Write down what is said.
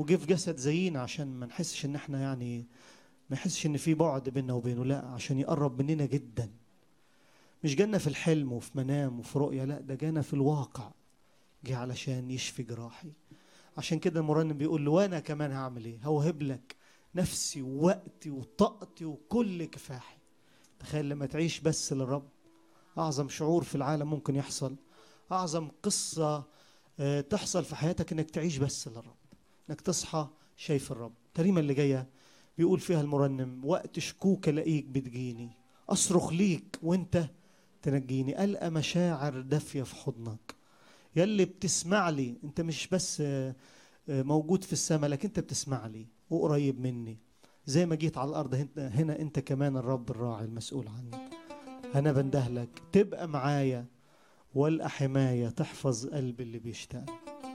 وجه في جسد زينا عشان ما نحسش ان احنا يعني ما يحسش ان في بعد بيننا وبينه لا عشان يقرب مننا جدا مش جانا في الحلم وفي منام وفي رؤية لا ده جانا في الواقع جه علشان يشفي جراحي عشان كده المرنم بيقول له وانا كمان هعمل ايه هوهب لك نفسي ووقتي وطاقتي وكل كفاحي تخيل لما تعيش بس للرب اعظم شعور في العالم ممكن يحصل اعظم قصه آه، تحصل في حياتك انك تعيش بس للرب انك تصحى شايف الرب التريمه اللي جايه بيقول فيها المرنم وقت شكوك الاقيك بتجيني اصرخ ليك وانت تنجيني القى مشاعر دافيه في حضنك يلي بتسمع لي انت مش بس آه، آه، موجود في السماء لكن انت بتسمع لي وقريب مني زي ما جيت على الارض هنا, هنا انت كمان الرب الراعي المسؤول عني انا بندهلك تبقى معايا والقى حمايه تحفظ قلبي اللي بيشتاق